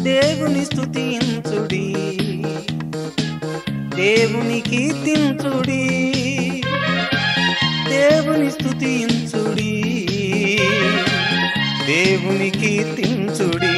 దేవుని స్తుతించుడి దేవుని కీర్తించుడి దేవుని స్తుతించుడి దేవుని కీర్తించుడి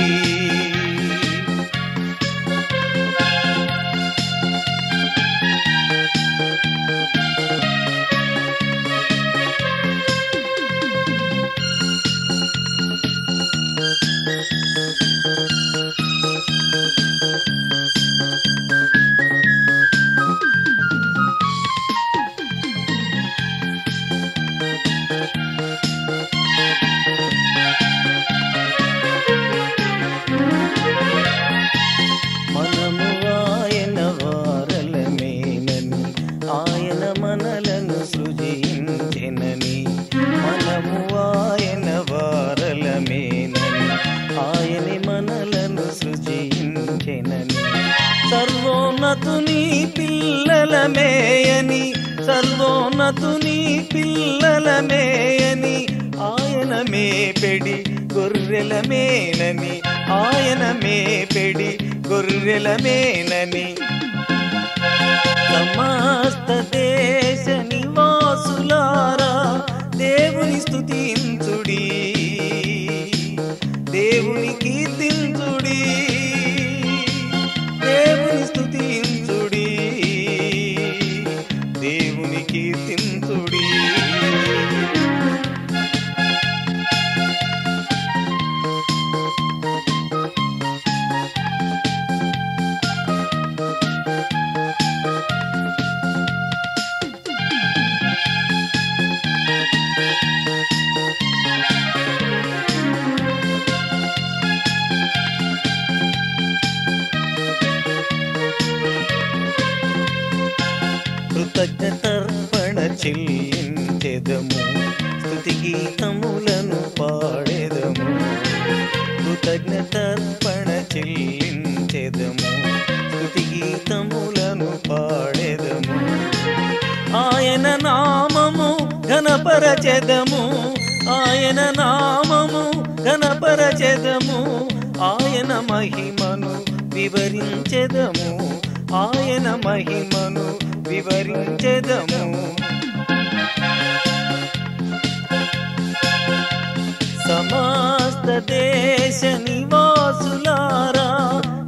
మనము ఆయన వారలమేనని ఆయన మనలను సృజించెనని మనము ఆయన వారలమేనని ఆయన మనలను సృజించెనని సర్వోన్నతుని పిల్లలమేయని సర్వోన్నతుని పిల్లలమేయని ఆయన మేపెడి గొర్రెలమేనని ఆయన మేపెడి గొర్రెలమేనని సమస్త దేశ నివాసులారా దేవుని స్తుతించుడి దేవుని కీర్తించుడి దేవుని స్తుతించుడి దేవుని కీర్తించుడి కృతజ్ఞతర్పణ చెల్లించెదము స్తుతి గీతములను పాడెదము కృతజ్ఞతర్పణ చెల్లించెదము స్తుతి గీతములను పాడెదము ఆయన నామము ఘనపరచెదము ఆయన నామము ఘనపరచెదము ఆయన మహిమను వివరించెదము ఆయన మహిమను వివరించెదము సమస్త దేశ నివాసులారా